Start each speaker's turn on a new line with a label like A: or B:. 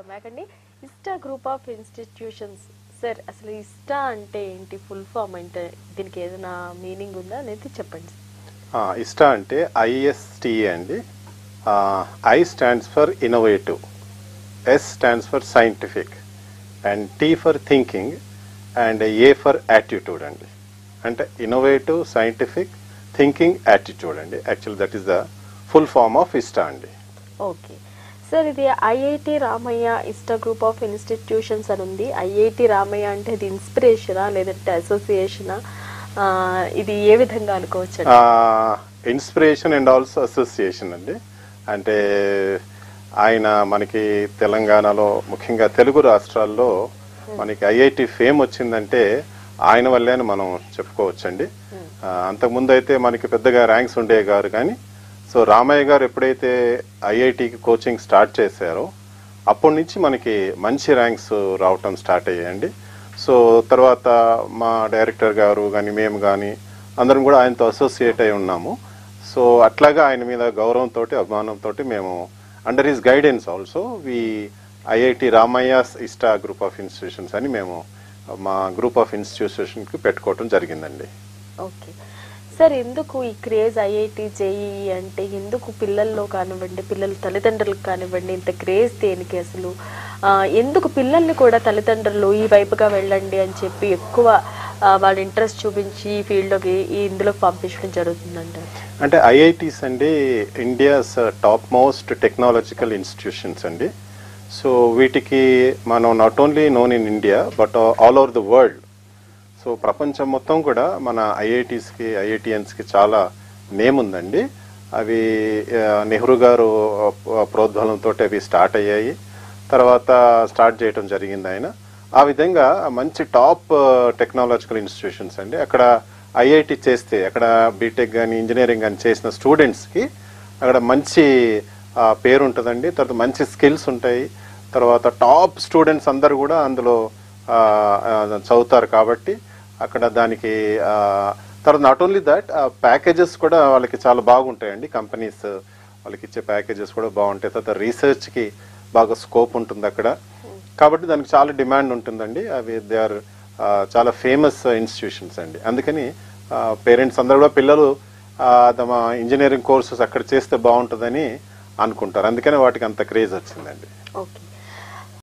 A: back అండి Ista group of institutions sir అసలు ఇస్టా అంటే ఏంటి ఫుల్ ఫామ్ అంటే దీనికి ఏదైనా మీనింగ్ ఉందా అనేది చెప్పండి
B: ఆ, ఇస్టా అంటే ఐఎస్టిఏ అండి I stands for innovative S stands for scientific and T for thinking and A for attitude అండి అంటే ఇన్నోవేటివ్ సైంటిఫిక్ థింకింగ్ యాటిట్యూడ్ అండి actual that is the full form of Ista అండి
A: ఓకే సార్ ఇది IIT Ramaiah Ista group of institutions అని ఉంది IIT Ramayya అంటే ఇది ఇన్స్పిరేషనా లేదంటే అసోసియేషనా ఇది ఏ విధంగా అనుకోవచ్చు
B: ఇన్స్పిరేషన్ అండ్ ఆల్సో అసోసియేషన్ అండి అంటే ఆయన మనకి తెలంగాణలో ముఖ్యంగా తెలుగు రాష్ట్రాల్లో మనకి ఐఐటి ఫేమ్ వచ్చిందంటే ఆయన వల్లే అని మనం చెప్పుకోవచ్చండి ఆ, అంతకుముందు అయితే మనకి పెద్దగా ర్యాంక్స్ ఉండేవి గారు కానీ సో రామయ్య గారు ఎప్పుడైతే ఐఐటికి కోచింగ్ స్టార్ట్ చేశారో అప్పటి నుంచి మనకి మంచి ర్యాంక్స్ రావటం స్టార్ట్ అయ్యాయండి సో తర్వాత మా డైరెక్టర్ గారు కానీ మేము కానీ అందరం కూడా ఆయనతో అసోసియేట్ అయి ఉన్నాము సో అట్లాగా ఆయన మీద గౌరవంతో అభిమానంతో మేము under his guidance also we IIT Ramaiah's Ista group of institutions అని మేము మా గ్రూప్ ఆఫ్ ఇన్స్టిట్యూషన్కి పెట్టుకోవటం జరిగిందండి
A: ఓకే సార్ ఎందుకు ఈ క్రేజ్ ఐఐటి జేఈ అంటే ఎందుకు పిల్లల్లో కానివ్వండి పిల్లల తల్లిదండ్రులకు కానివ్వండి ఇంత క్రేజ్ దేనికి అసలు ఆ, ఎందుకు పిల్లల్ని కూడా తల్లిదండ్రులు ఈ వైపుగా వెళ్ళండి అని చెప్పి ఎక్కువ ఆ, వాళ్ళ ఇంట్రెస్ట్ చూపించి ఈ ఫీల్డ్లోకి ఈ ఇందులోకి పంపించడం జరుగుతుందంటారు
B: అంటే ఐఐటీస్ అండి India's top most technological institutions అండి సో వీటికి మనం not only known in India but all over the world so ప్రపంచం మొత్తం కూడా మన ఐఐటీస్కి ఐఐటిఎన్స్కి చాలా నేమ్ ఉందండి అవి ఆ, నెహ్రూ గారు ఆ, ప్రోద్బలంతో అవి స్టార్ట్ అయ్యాయి తర్వాత స్టార్ట్ చేయడం జరిగింది ఆయన ఆ విధంగా మంచి టాప్ టెక్నాలజికల్ ఇన్స్టిట్యూషన్స్ అండి అక్కడ ఐఐటి చేస్తే అక్కడ బీటెక్ కానీ ఇంజనీరింగ్ కానీ చేసిన స్టూడెంట్స్కి అక్కడ మంచి ఆ, పేరు ఉంటుందండి తర్వాత మంచి స్కిల్స్ ఉంటాయి తర్వాత టాప్ స్టూడెంట్స్ అందరు కూడా అందులో ఆ, ఆ, చదువుతారు కాబట్టి అక్కడ దానికి ఆ, తర్వాత నాట్ ఓన్లీ దట్ ప్యాకేజెస్ కూడా వాళ్ళకి చాలా బాగుంటాయండి కంపెనీస్ వాళ్ళకి ఇచ్చే ప్యాకేజెస్ కూడా బాగుంటాయి తర్వాత రీసెర్చ్కి బాగా స్కోప్ ఉంటుంది అక్కడ కాబట్టి దానికి చాలా డిమాండ్ ఉంటుందండి అవి దే ఆర్ చాలా ఫేమస్ ఇన్స్టిట్యూషన్స్ అండి అందుకని పేరెంట్స్ అందరూ కూడా పిల్లలు ఆ, తమ ఇంజనీరింగ్ కోర్సెస్ అక్కడ చేస్తే బాగుంటుందని అనుకుంటారు అందుకని వాటికి అంత క్రేజ్ వచ్చిందండి
A: ఓకే